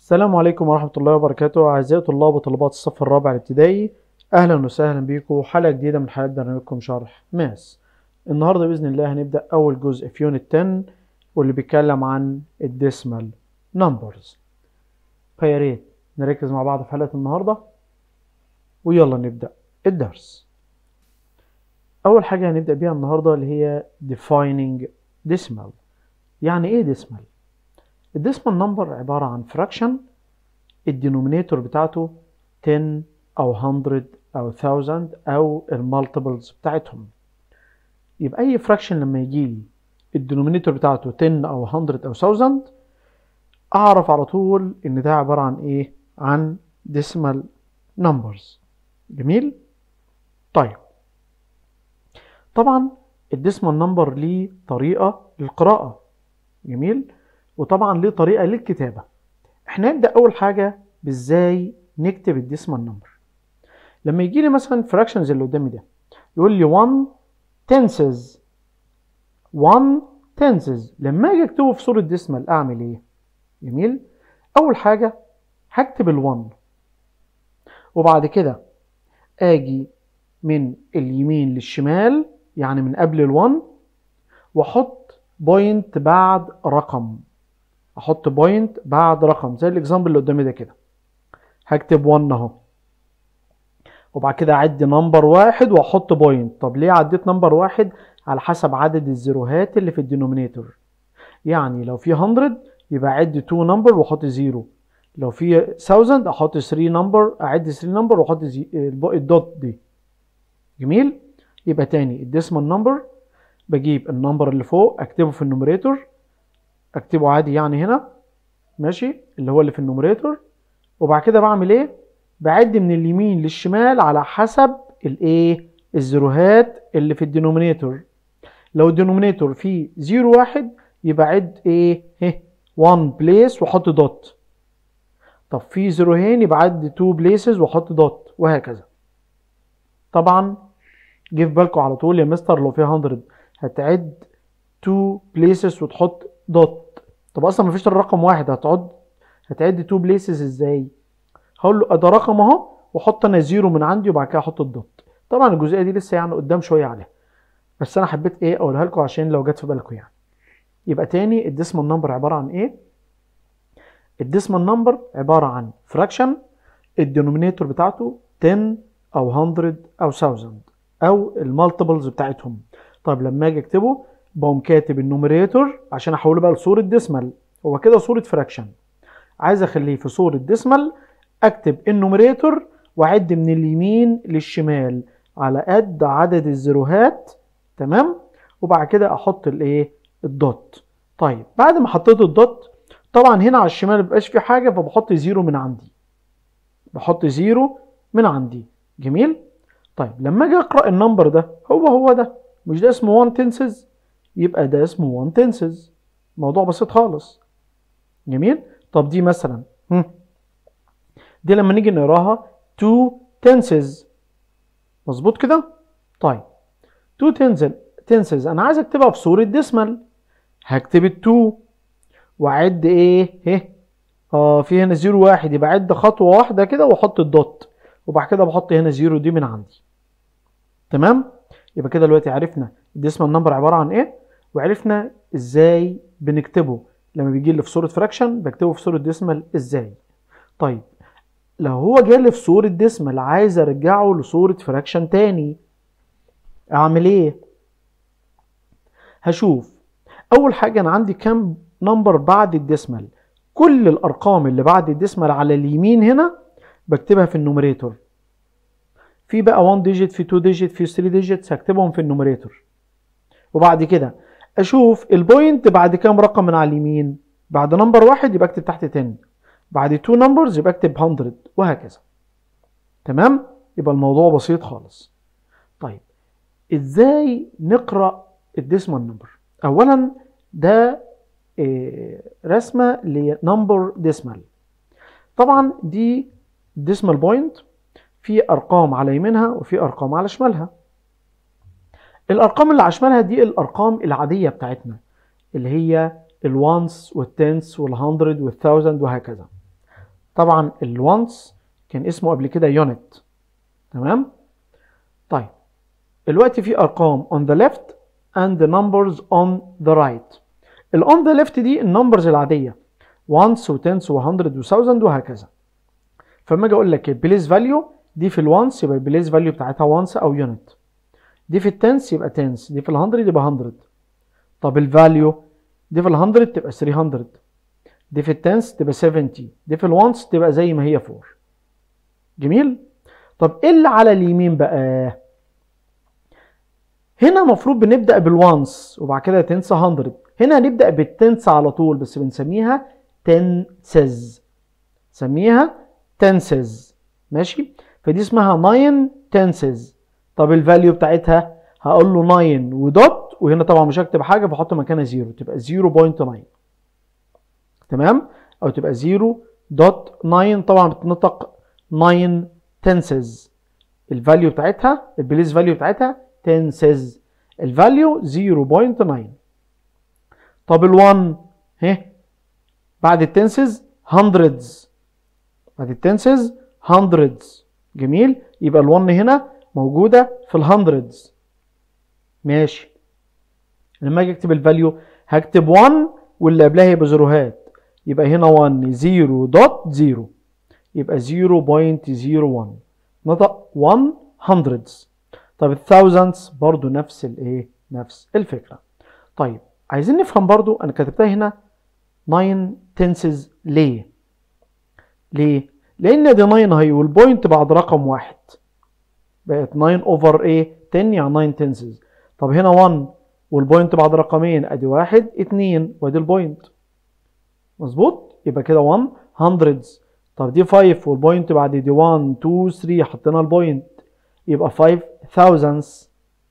السلام عليكم ورحمة الله وبركاته أعزائي طلاب وطالبات الصف الرابع الابتدائي أهلا وسهلا بيكم حلقة جديدة من حلقات برنامجكم شرح ماس النهاردة بإذن الله هنبدأ أول جزء في يونت 10 واللي بيتكلم عن الديسمال نمبرز فيا ريت نركز مع بعض في حلقة النهاردة ويلا نبدأ الدرس أول حاجة هنبدأ بيها النهاردة اللي هي defining decimal يعني إيه decimal؟ الديسمال نمبر عبارة عن فراكشن الدينومينيتور بتاعته 10 أو 100 أو 1000 أو المالتيبلز بتاعتهم يبقى أي فراكشن لما يجي لي الدينومينيتور بتاعته 10 أو 100 أو 1000 أعرف على طول إن ده عبارة عن إيه؟ عن ديسمال نمبرز جميل؟ طيب طبعا الديسمال نمبر ليه طريقة للقراءة جميل؟ وطبعا ليه طريقه للكتابه احنا نبدا اول حاجه بازاي نكتب الديسمال نمبر لما يجي لي مثلا فراكشنز اللي قدامي ده يقول لي 1 tenses 1 tenses لما اجي اكتبه في صوره ديسمال اعمل ايه جميل اول حاجه هكتب ال1 وبعد كده اجي من اليمين للشمال يعني من قبل ال1 واحط بوينت بعد رقم احط بوينت بعد رقم زي الاكزامبل اللي قدامي ده كده هكتب 1 اهو وبعد كده اعد نمبر واحد واحط بوينت طب ليه عديت نمبر واحد على حسب عدد الزيروهات اللي في الدينومينيتور يعني لو في 100 يبقى اعد 2 نمبر واحط زيرو لو في 1000 احط 3 نمبر اعد 3 نمبر واحط الدوت دي جميل يبقى تاني الديسمال نمبر بجيب النمبر اللي فوق اكتبه في النوميريتور اكتبه عادي يعني هنا ماشي اللي هو اللي في النوميريتور وبعد كده بعمل ايه بعد من اليمين للشمال على حسب الايه الزيروهات اللي في الدينومينيتور لو الدينومينيتور فيه زيرو واحد يبقى عد ايه ه 1 بليس واحط دوت طب في زيروهين يبقى عد 2 بليسز واحط دوت وهكذا طبعا جه في بالكم على طول يا مستر لو في 100 هتعد 2 بليسز وتحط دوت طب اصلا مفيش الرقم واحد هتقعد هتعد 2 بليسز ازاي هقول له ده رقم اهو واحط انا زيرو من عندي وبعد كده احط الدوت طبعا الجزئيه دي لسه يعني قدام شويه عليها بس انا حبيت ايه اقولها لكم عشان لو جت في بالكم يعني يبقى تاني الديسمال نمبر عباره عن ايه الديسمال نمبر عباره عن فراكشن الدينومينيتور بتاعته 10 او 100 او 1000 او المالتيبلز بتاعتهم طب لما اجي اكتبه بقوم كاتب النوميريتور عشان احوله بقى لصوره ديسمال هو كده صوره فراكشن عايز اخليه في صوره ديسمال اكتب النوميريتور واعد من اليمين للشمال على قد عدد الزيروهات تمام وبعد كده احط الايه الدوت طيب بعد ما حطيت الدوت طبعا هنا على الشمال مبقاش في حاجه فبحط زيرو من عندي بحط زيرو من عندي جميل طيب لما اجي اقرا النمبر ده هو هو ده مش ده اسمه 1 تنسز يبقى ده اسمه 1 تنسز موضوع بسيط خالص جميل طب دي مثلا هم. دي لما نيجي نقراها 2 تنسز مظبوط كده طيب 2 تنسز تنسز انا عايز اكتبها في صوره ديسمال هكتب ال 2 واعد ايه اهي اه في هنا زيرو واحد يبقى عد خطوه واحده كده واحط الدوت وبعد كده بحط هنا زيرو دي من عندي تمام يبقى كده دلوقتي عرفنا الديسمال نمبر عباره عن ايه وعرفنا ازاي بنكتبه لما بيجي لي في صوره فراكشن بكتبه في صوره ديسمال ازاي طيب لو هو جالي في صوره ديسمال عايز ارجعه لصوره فراكشن تاني اعمل ايه هشوف اول حاجه انا عندي كام نمبر بعد الديسمال كل الارقام اللي بعد الديسمال على اليمين هنا بكتبها في النوميريتور في بقى 1 ديجيت في 2 ديجيت في 3 ديجيتس هكتبهم في النوميريتور وبعد كده اشوف البوينت بعد كام رقم من على اليمين بعد نمبر واحد يبقى اكتب تحت 10 بعد 2 نمبرز يبقى اكتب 100 وهكذا تمام يبقى الموضوع بسيط خالص طيب ازاي نقرا الديسمال نمبر اولا ده إيه رسمه لنمبر ديسمال طبعا دي ديسمال بوينت في ارقام على يمينها وفي ارقام على شمالها الارقام اللي على شمالها دي الارقام العاديه بتاعتنا اللي هي الوانس والتنس والهندرد والثاوزند وهكذا طبعا الوانس كان اسمه قبل كده يونت تمام طيب دلوقتي في ارقام on the left and the numbers on the right ال on the left دي النمبرز العاديه ones و tens و hundred و thousand وهكذا فلما اجي اقول لك البليس فاليو دي في الوانس يبقى البليس فاليو بتاعتها وانس او يونت دي في التنس يبقى تنس دي في الهندرد يبقى هندرد طب الفاليو دي في الهندرد تبقى 300 دي في التنس تبقى 70 دي في الوانس تبقى زي ما هي 4 جميل طب ايه اللي على اليمين بقى هنا المفروض بنبدا بالوانس وبعد كده تنس 100 هنا هنبدا بالتنس على طول بس بنسميها تنسز سميها تنسز ماشي فدي اسمها 9 تنسز طب الفاليو بتاعتها هقول له 9 ودوت وهنا طبعا مش هكتب حاجه بحط مكانها 0 تبقى 0.9 تمام او تبقى 0.9 طبعا بتنطق 9 تنسز الفاليو بتاعتها البليس فاليو بتاعتها تنسز الفاليو 0.9 طب ال1 ها بعد التنسز hundreds بعد التنسز hundreds جميل يبقى ال1 هنا موجوده في الهندردز ماشي لما اجي اكتب الفاليو هكتب 1 واللي قبلها يبقى زيروهات يبقى هنا 1 0 دوت 0 يبقى 0.01 نطق 1 hundreds طب الثاوزندز برضو نفس الايه نفس الفكره طيب عايزين نفهم برضو انا كتبتها هنا 9 تنسز ليه ليه لان دي 9 هي والبوينت بعد رقم واحد بقت 9 اوفر ايه 10 يعني 9 تنسز طب هنا 1 والبوينت بعد رقمين ادي واحد اتنين وادي البوينت مظبوط يبقى كده 1 hundreds طب دي 5 والبوينت بعد دي 1 2 3 حطينا البوينت يبقى 5 thousands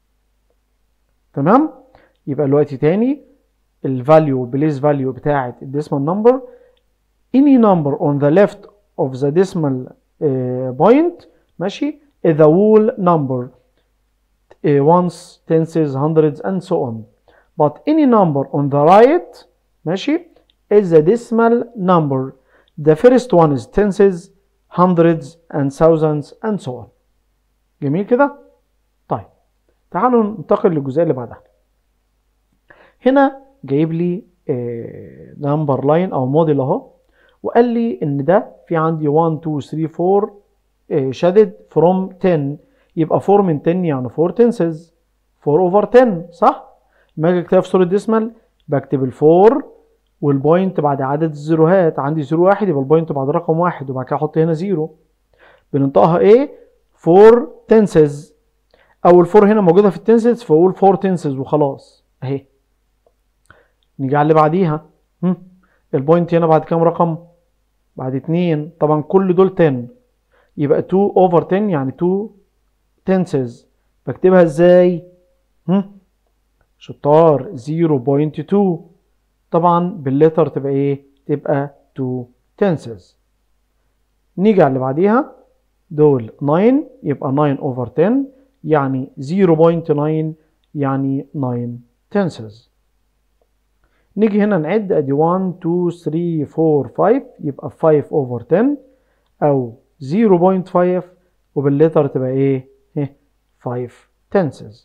تمام يبقى دلوقتي تاني الفاليو بليس فاليو بتاعه الديسمال نمبر any number on the left of the decimal uh, point ماشي is the whole number uh, ones, tenses, hundreds and so on but any number on the right ماشي is a decimal number the first one is tenses hundreds and thousands and so on جميل كده طيب تعالوا ننتقل للجزئيه اللي بعدها هنا جايب لي نمبر لاين او موديل اهو وقال لي ان ده في عندي 1 2 3 4 شدد فروم 10 يبقى 4 من 10 يعني 4 تنسز 4 اوفر 10 صح؟ لما اجي اكتبها في صوره ديسمال بكتب ال 4 والبوينت بعد عدد الزيروهات عندي زيرو واحد يبقى البوينت بعد رقم واحد وبعد كده احط هنا زيرو بننطقها ايه؟ 4 تنسز او الفور هنا موجوده في التنسز فاقول 4 تنسز وخلاص اهي نيجي على اللي بعديها هم. البوينت هنا بعد كام رقم؟ بعد 2 طبعا كل دول 10 يبقى 2 اوفر 10 يعني 2 تنسز بكتبها ازاي؟ هم؟ شطار 0.2 طبعا باللتر تبقى ايه؟ تبقى 2 تنسز نيجي على اللي بعديها دول 9 يبقى 9 اوفر 10 يعني 0.9 يعني 9 تنسز نيجي هنا نعد ادي 1 2 3 4 5 يبقى 5 اوفر 10 او 0.5 وباللتر تبقى ايه 5 tenses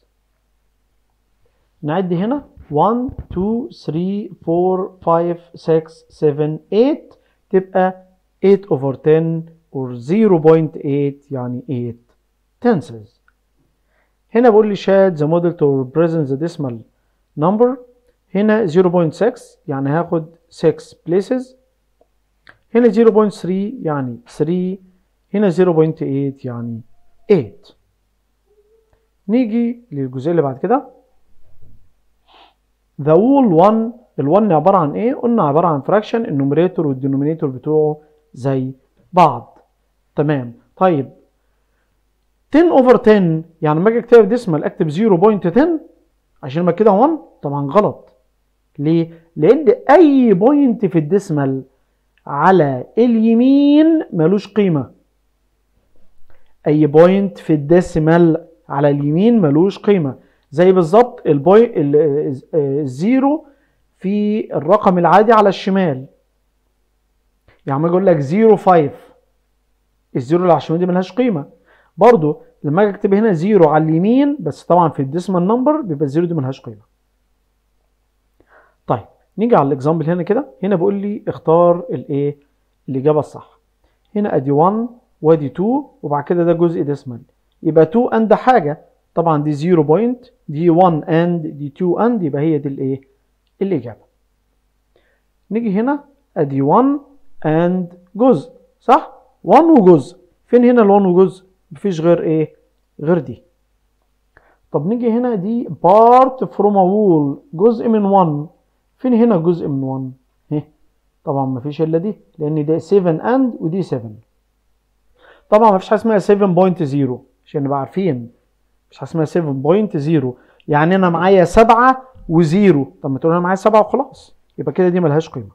نعد هنا 1 2 3 4 5 6 7 8 تبقى 8 over 10 or 0.8 يعني 8 tenses هنا بقول لي شاد the model to represent the decimal number هنا 0.6 يعني هاخد 6 places هنا 0.3 يعني 3 هنا 0.8 يعني 8 نيجي للجزئية اللي بعد كده the whole 1 ال 1 عبارة عن ايه؟ قلنا عبارة عن fraction النوميريتور والدينومينيتور بتوعه زي بعض تمام طيب 10 over 10 يعني لما اجي اكتب ديسمال اكتب 0.10 عشان ما كده 1 طبعا غلط ليه؟ لان اي بوينت في الديسمال على اليمين ملوش قيمة اي بوينت في الديسمال على اليمين ملوش قيمة زي بالظبط البوي الزيرو في الرقم العادي على الشمال يعني ما اقول لك 0 5 الزيرو اللي على الشمال دي ملهاش قيمه برضو لما اجي اكتب هنا زيرو على اليمين بس طبعا في الديسمال نمبر بيبقى الزيرو دي ملهاش قيمه طيب نيجي على الاكزامبل هنا كده هنا بيقول لي اختار الايه الاجابه الصح هنا ادي 1 وادي 2 وبعد كده ده جزء ديسمال يبقى 2 اند حاجه طبعا دي 0 بوينت دي 1 اند دي 2 اند يبقى هي دي الايه الاجابه نيجي هنا ادي 1 اند جزء صح 1 وجزء فين هنا ال 1 وجزء مفيش غير ايه غير دي طب نيجي هنا دي بارت فروم ا وول جزء من 1 فين هنا جزء من 1 اهي طبعا مفيش الا دي لان ده 7 اند ودي 7 طبعا مفيش حاجه اسمها 7.0 عشان نبقى عارفين مفيش حاجه اسمها 7.0 يعني انا معايا 7 وزيرو طب ما تقول انا معايا 7 وخلاص يبقى كده دي ملهاش قيمه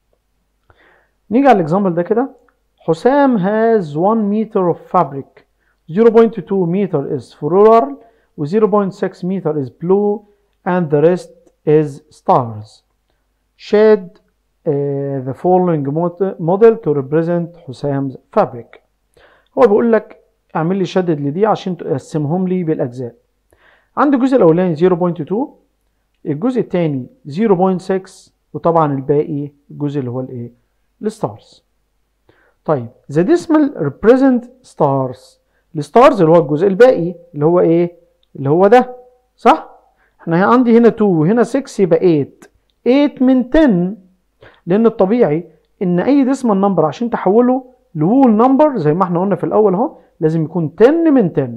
نيجي على الاكزامبل ده كده حسام has 1 meter of fabric 0.2 meter is floral و 0.6 meter is blue and the rest is stars shade uh, the following model to represent حسام's fabric هو بيقول لك اعمل لي شدد لدي عشان تقسمهم لي بالاجزاء عندي الجزء الاولاني 0.2 الجزء الثاني 0.6 وطبعا الباقي الجزء اللي هو الايه الستارز طيب the decimal represent stars الستارز اللي هو الجزء الباقي اللي هو ايه اللي هو ده صح احنا عندي هنا 2 وهنا 6 يبقى 8 8 من 10 لان الطبيعي ان اي ديسمال نمبر عشان تحوله لهول نمبر زي ما احنا قلنا في الاول اهو لازم يكون 10 من 10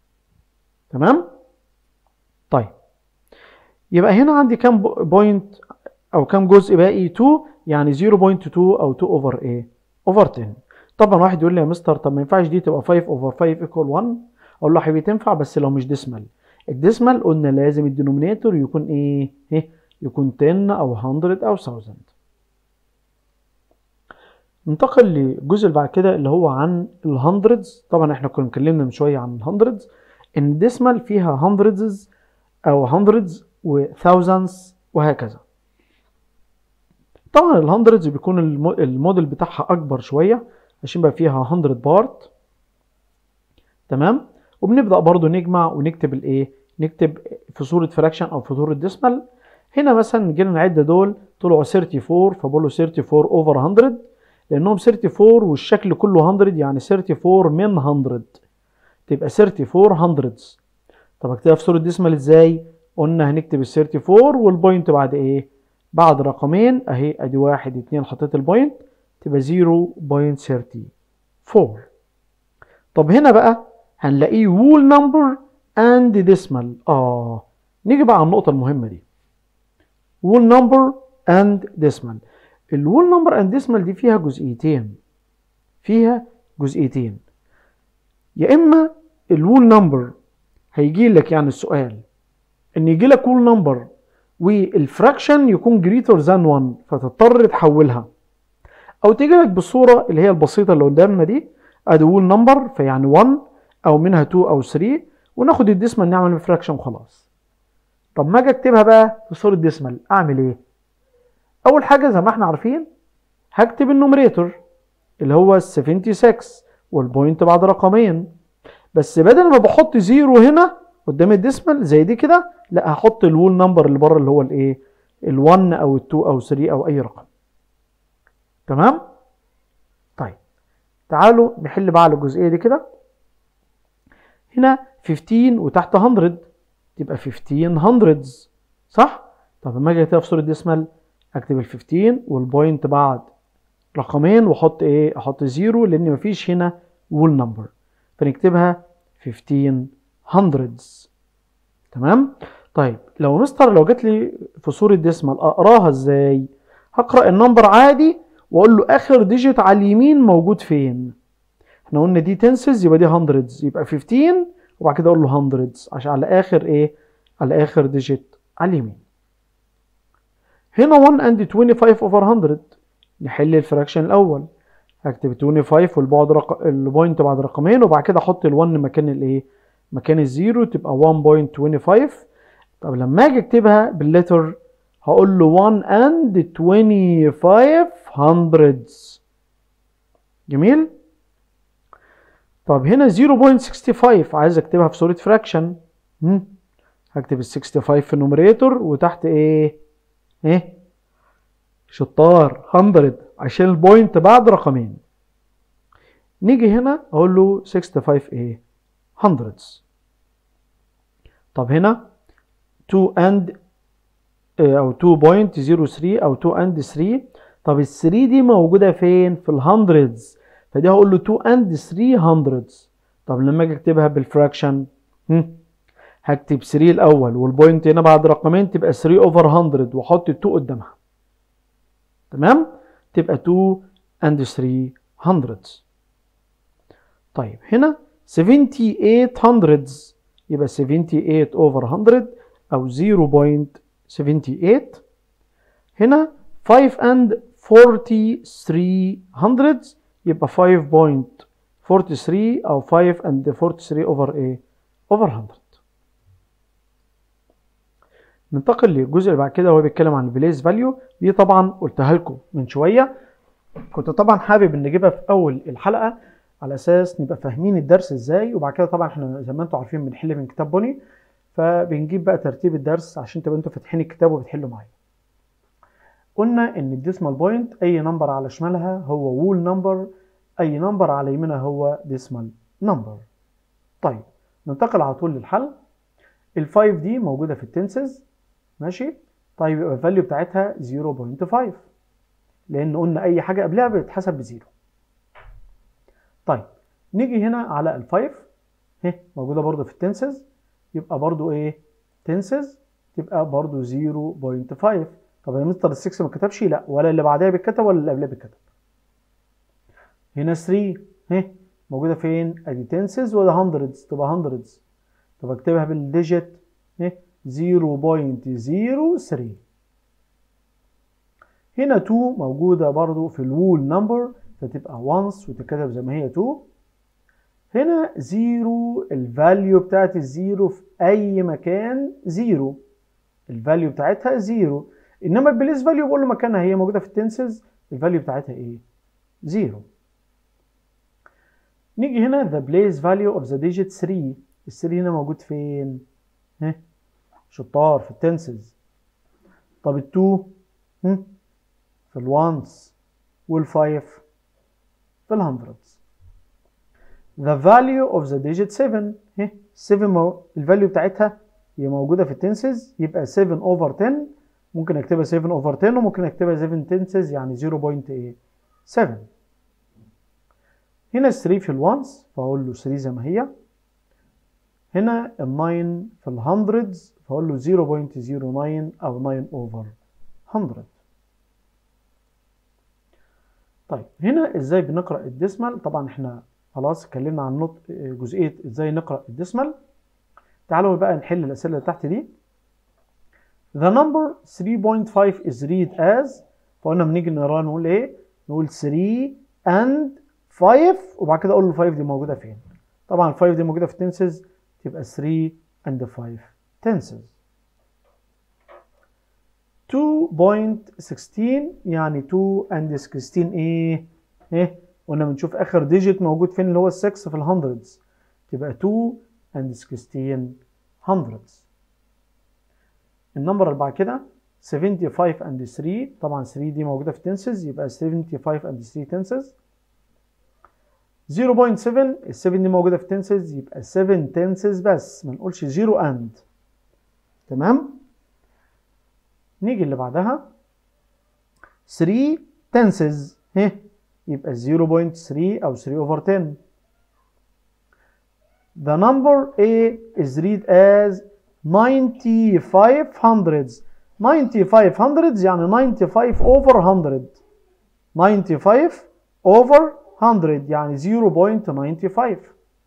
تمام طيب يبقى هنا عندي كام بوينت او كام جزء باقي 2 يعني 0.2 او 2 اوفر ايه اوفر 10 طبعا واحد يقول لي يا مستر طب ما ينفعش دي تبقى 5 اوفر 5 ايكوال 1 اقول له حبيبي تنفع بس لو مش ديسمال الديسمال قلنا لازم الدينومينيتور يكون ايه ايه يكون 10 او 100 او 1000 ننتقل للجزء اللي بعد كده اللي هو عن الهندردز طبعا احنا كنا اتكلمنا من شويه عن الهندردز ان الديسمال فيها هندردز او هندردز وثاوزندز وهكذا طبعا الهندردز بيكون الموديل بتاعها اكبر شويه عشان بقى فيها 100 بارت تمام وبنبدا برضو نجمع ونكتب الايه نكتب في صوره فراكشن او في صوره ديسمال هنا مثلا جينا نعد دول طلعوا 34 فبقول له 34 اوفر 100 لانهم 34 والشكل كله 100 يعني 34 من 100 تبقى 34 هندردز طب اكتبها في صوره ديسمال ازاي قلنا هنكتب ال 34 والبوينت بعد ايه بعد رقمين اهي ادي واحد اتنين حطيت البوينت تبقى 0.34 طب هنا بقى هنلاقيه وول نمبر اند ديسمال اه نيجي بقى على النقطه المهمه دي وول نمبر اند ديسمال الوول نمبر اند ديسمال دي فيها جزئيتين فيها جزئيتين يا اما الوول نمبر هيجي لك يعني السؤال ان يجي لك وول نمبر والفراكشن يكون جريتر ذان 1 فتضطر تحولها او تيجي لك بالصوره اللي هي البسيطه اللي قدامنا دي ادي وول نمبر فيعني 1 او منها 2 او 3 وناخد الديسمال نعمل الفراكشن وخلاص طب ما اجي اكتبها بقى في صوره ديسمال اعمل ايه اول حاجه زي ما احنا عارفين هكتب النوميريتور اللي هو 76 والبوينت بعد رقمين بس بدل ما بحط زيرو هنا قدام الديسمال زي دي كده لا هحط الوول نمبر اللي بره اللي هو الايه ال1 او ال2 او 3 او اي رقم تمام طيب تعالوا نحل بقى على الجزئيه دي كده هنا 15 وتحت 100 تبقى 15 هندردز صح طب لما اجي اكتبها في صوره ديسمال اكتب ال 15 والبوينت بعد رقمين واحط ايه احط زيرو لان مفيش هنا وول نمبر فنكتبها 15 هندردز تمام طيب لو مستر لو جات لي في صوره ديسمال اقراها ازاي هقرا النمبر عادي واقول له اخر ديجيت على اليمين موجود فين احنا قلنا دي تنسز يبقى دي هندردز يبقى 15 وبعد كده اقول له هندردز عشان على اخر ايه على اخر ديجيت على اليمين هنا 1 اند 25 اوفر 100 نحل الفراكشن الاول هكتب 25 والبعد رق... البوينت بعد رقمين وبعد كده احط ال1 مكان الايه مكان الزيرو تبقى 1.25 طب لما اجي اكتبها باللتر هقول له 1 and 25 hundreds جميل طب هنا 0.65 عايز اكتبها في صورة فراكشن هكتب ال 65 في النوميريتور وتحت ايه ايه شطار 100 عشان البوينت بعد رقمين نيجي هنا اقول له 65 ايه hundreds طب هنا 2 and او 2.03 او 2 and 3 طب ال 3 دي موجودة فين في الهندردز فدي هقول له 2 and 3 hundreds طب لما اجي اكتبها بالفراكشن هكتب 3 الاول والبوينت هنا بعد رقمين تبقى 3 اوفر 100 واحط ال 2 قدامها تمام تبقى 2 and 3 hundreds طيب هنا 78 hundreds يبقى 78 over 100 أو 0.78 هنا 5 and 43 hundreds يبقى 5.43 أو 5 and 43 over إيه؟ over 100 ننتقل للجزء اللي بعد كده وهو بيتكلم عن البليس فاليو دي طبعا قلتها لكم من شويه كنت طبعا حابب ان نجيبها في اول الحلقه على اساس نبقى فاهمين الدرس ازاي وبعد كده طبعا احنا زي ما انتم عارفين بنحل من كتاب بوني فبنجيب بقى ترتيب الدرس عشان تبقى انتوا فاتحين الكتاب وبتحلوا معايا قلنا ان الديسمال بوينت اي نمبر على شمالها هو وول نمبر اي نمبر على يمينها هو ديسمال نمبر طيب ننتقل على طول للحل ال5 دي موجوده في التنسز ماشي طيب يبقى الفاليو بتاعتها 0.5 لان قلنا اي حاجه قبلها بتتحسب بزيرو طيب نيجي هنا على الفايف اهي موجوده برضو في التنسز يبقى برضو ايه تنسز تبقى برضو 0.5 طب يا مستر ال6 ما كتبش لا ولا اللي بعدها بيتكتب ولا اللي قبلها بيتكتب هنا 3 اهي موجوده فين ادي تنسز ولا هندردز تبقى هندردز طب اكتبها بالديجيت اهي 0.03 هنا 2 موجودة برضو في الوول نمبر فتبقى once وتتكتب زي ما هي 2 هنا 0 الفاليو بتاعت الزيرو في أي مكان 0 الفاليو بتاعتها 0 إنما البليس فاليو بقول له مكانها هي موجودة في التنسز الفاليو بتاعتها إيه؟ 0 نيجي هنا the place value of the digit 3 ال 3 هنا موجود فين؟ ها شطار في التنسز طب التو في الوانس والفايف في الهندردز the value of the digit 7 اهي 7 مو... الفاليو بتاعتها هي موجوده في التنسز يبقى 7 over 10 ممكن اكتبها 7 over 10 وممكن اكتبها 7 تنسز يعني 0.7 هنا 3 في الوانس فاقول له 3 زي ما هي هنا ال 9 في الهندردز فاقول له 0.09 او 9 اوفر 100 طيب هنا ازاي بنقرا الديسمال طبعا احنا خلاص اتكلمنا عن نطق جزئيه ازاي نقرا الديسمال تعالوا بقى نحل الاسئله اللي تحت دي The number 3.5 is read as فقلنا بنيجي نقراه نقول ايه نقول 3 and 5 وبعد كده اقول له 5 دي موجوده فين طبعا ال 5 دي موجوده في تنسز تبقى 3 and 5 tenses 2.16 يعني 2 and 16 ايه ايه قلنا بنشوف اخر ديجيت موجود فين اللي هو ال 6 في الهندردز تبقى 2 and 16 hundreds النمبر اللي بعد كده 75 and 3 طبعا 3 دي موجوده في تنسز يبقى 75 and 3 تنسز 0.7 ال 7 دي موجوده في تنسز يبقى 7 تنسز بس ما نقولش 0 اند تمام نيجي اللي بعدها 3 تنسز ها يبقى 0.3 او 3 over 10 The number A is read as 95 hundreds 95 hundreds يعني 95 over 100 95 over 100 يعني 0.95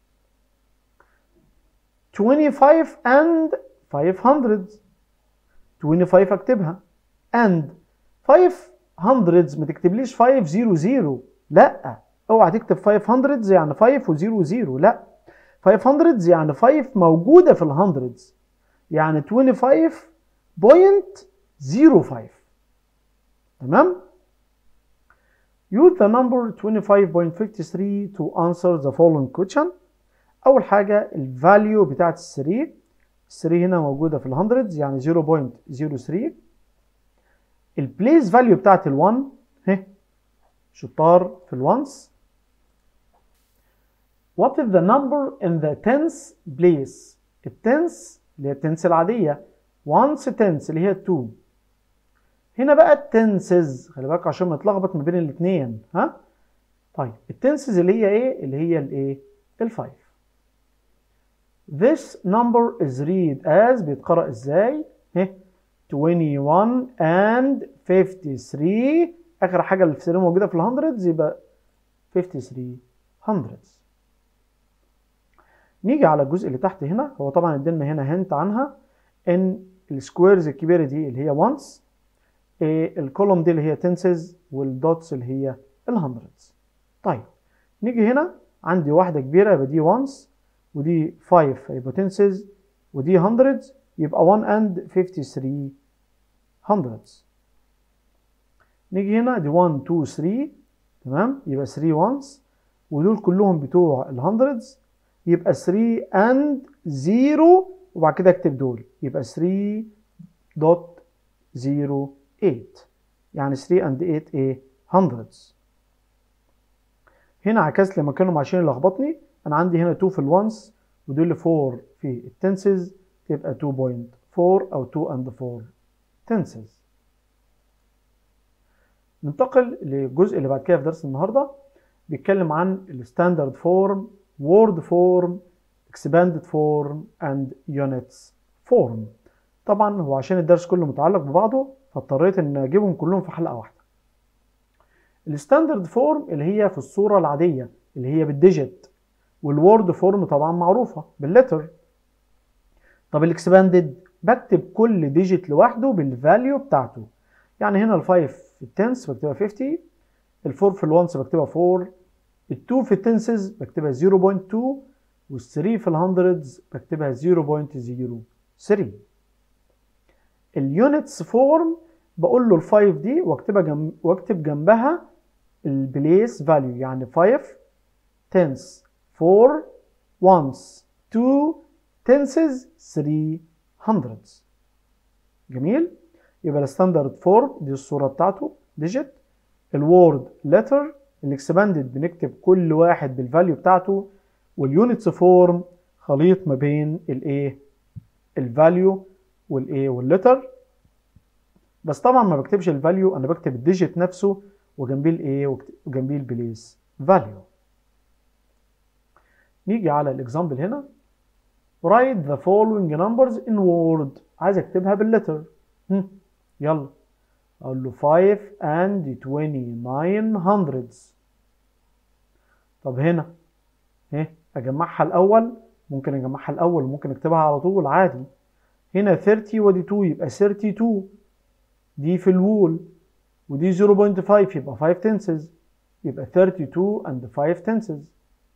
25 and 500 25 اكتبها and 500 ما تكتبليش 500 لا اوعى تكتب 500 يعني 5 و00 لا 500 يعني 5 موجودة في الهندردز يعني 25.05 تمام Use the number 25.53 to answer the following question. أول حاجة ال value بتاعت ال 3 ال 3 هنا موجودة في ال hundreds يعني 0.03 ال place value بتاعت ال 1 اهي شطار في ال ones What is the number in the tens place؟ التنس اللي هي التنس العادية once tens اللي هي 2 هنا بقى التنسز خلي بالك عشان ما تلخبط ما بين الاثنين ها طيب التنسز اللي هي ايه اللي هي الايه الفايف This number is read as بيتقرأ ازاي ها 21 and 53 اخر حاجه اللي في السرير موجوده في الهندردز يبقى 53 hundreds نيجي على الجزء اللي تحت هنا هو طبعا ادينا هنا هنت عنها ان السكويرز الكبيره دي اللي هي once الكولوم دي اللي هي تنسز والدوتس اللي هي الهندردز طيب نيجي هنا عندي واحدة كبيرة يبقى دي وانس ودي 5 يبقى تنسز ودي هندردز يبقى 1 and 53 hundreds نيجي هنا دي 1 2 3 تمام يبقى 3 وانس ودول كلهم بتوع الهندردز يبقى 3 and 0 وبعد كده اكتب دول يبقى 3 دوت 0 8 يعني 3 and 8 ايه hundreds هنا عكست لما كانوا عشان يلخبطني انا عندي هنا 2 في الوانس ودول 4 في التنسز تبقى 2.4 او 2 and 4 تنسز ننتقل للجزء اللي بعد كده في درس النهارده بيتكلم عن الستاندرد فورم وورد فورم expanded فورم and units فورم طبعا هو عشان الدرس كله متعلق ببعضه فاضطريت ان اجيبهم كلهم في حلقه واحده الستاندرد فورم اللي هي في الصوره العاديه اللي هي بالديجيت والوورد فورم طبعا معروفه باللتر طب الاكسباندد بكتب كل ديجيت لوحده بالفاليو بتاعته يعني هنا ال5 في التنس بكتبها 50 ال4 في الونس بكتبها 4 ال2 في التنسز بكتبها 0.2 وال3 في الهندردز بكتبها 0.03 اليونتس فورم بقول له ال5 دي واكتبها جنب واكتب جنبها البليس فاليو يعني 5 تنس 4 ones 2 tenses 3 hundreds جميل يبقى الستاندرد فورم دي الصوره بتاعته ديجيت الوورد لتر الاكسباندد بنكتب كل واحد بالفاليو بتاعته واليونتس فورم خليط ما بين الايه الفاليو والايه واللتر بس طبعا ما بكتبش الفاليو انا بكتب الديجيت نفسه وجنبيه الايه وجنبيه البليس فاليو نيجي على الاكزامبل هنا write the following numbers in word عايز اكتبها باللتر يلا اقول له 5 and 29 hundreds طب هنا ايه اجمعها الاول ممكن اجمعها الاول ممكن اكتبها على طول عادي هنا 30 ودي 2 يبقى 32 دي في الوول ودي 0.5 يبقى 5 تنسز يبقى 32 and 5 تنسز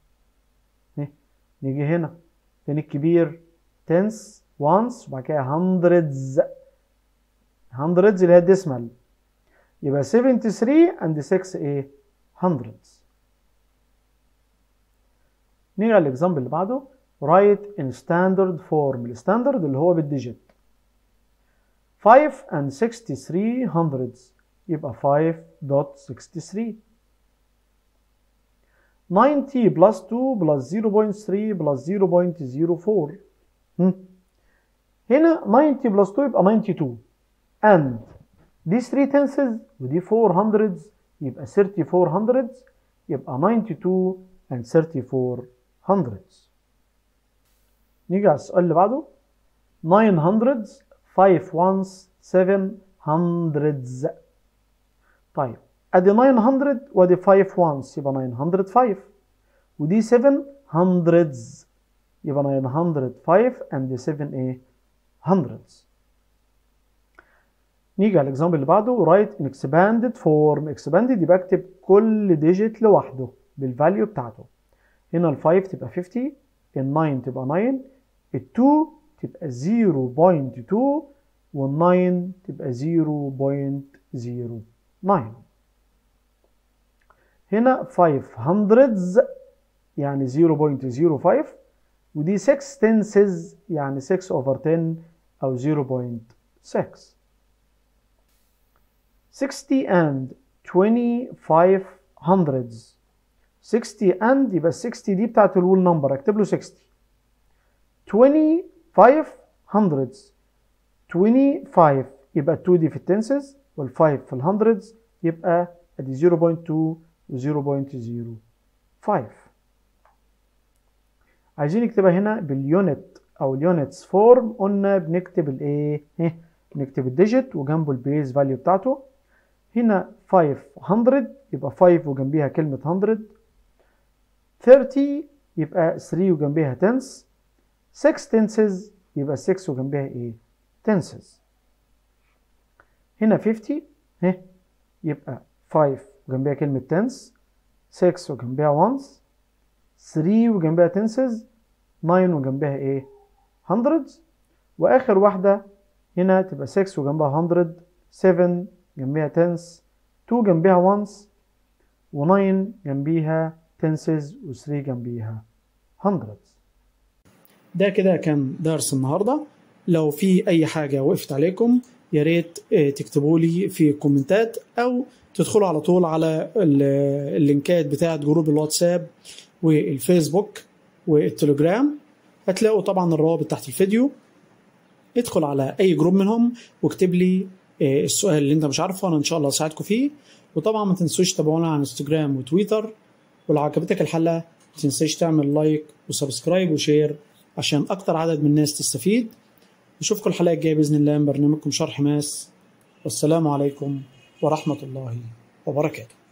نيجي هنا فين الكبير تنس وانس وبعد كده hundreds hundreds اللي هي الديسمال يبقى 73 and 6 ايه hundreds نيجي على الاكزامبل اللي بعده write in standard form الستاندرد اللي هو بالديجيت 5 and 63 hundreds يبقى 5.63 90 plus 2 plus 0.3 plus 0.04 هنا 90 plus 2 يبقى 92 and دي 3 tenses ودي 4 hundreds يبقى 34 hundreds يبقى 92 and 34 hundreds نيجي على السؤال اللي بعده 9 hundreds 5 ones 7 hundreds طيب ادي 900 وادي 5 ones يبقى 905 ودي 7 hundreds يبقى 905 and 7 ايه hundreds نيجي على الاكزامبل اللي بعده write in expanded form expanded يبقى اكتب كل ديجيت لوحده بالفاليو بتاعته هنا ال 5 تبقى 50 ال 9 تبقى 9 ال 2 تبقى 0.2 وال 9 تبقى 0.09 هنا 500 يعني 0.05 ودي 6 tenths يعني 6 over 10 أو 0.6 60 and 25 hundreds 60 and يبقى ال 60 دي بتاعت الول نمبر اكتب له 60 25 hundreds 25 يبقى 2 دي في التنسز وال5 في الهندردز يبقى ادي 0.2 و 0.05 عايزين نكتبها هنا باليونت او اليونتس فورم قلنا بنكتب الايه نكتب الديجيت وجنبه البيز فاليو بتاعته هنا 500 يبقى 5 وجنبيها كلمة 100 30 يبقى 3 وجنبيها تنس 6 تنسز يبقى 6 وجنبيها ايه تنسز هنا 50 ها يبقى 5 وجنبيها كلمة تنس 6 وجنبيها وانس 3 وجنبيها تنسز 9 وجنبها ايه hundreds واخر واحدة هنا تبقى 6 وجنبها 100 7 جنبيها تنس 2 جنبيها وانس و9 جنبيها تنسز و3 جنبيها hundreds ده كده كان درس النهارده لو في اي حاجه وقفت عليكم يا ريت تكتبوا لي في الكومنتات او تدخلوا على طول على اللينكات بتاعه جروب الواتساب والفيسبوك والتليجرام هتلاقوا طبعا الروابط تحت الفيديو ادخل على اي جروب منهم واكتب لي السؤال اللي انت مش عارفه انا ان شاء الله اساعدكم فيه وطبعا ما تنسوش تتابعونا على انستجرام وتويتر ولو عجبتك الحلقه ما تنساش تعمل لايك وسبسكرايب وشير عشان اكتر عدد من الناس تستفيد نشوفكم الحلقه الجايه باذن الله من برنامجكم شرح ماس والسلام عليكم ورحمه الله وبركاته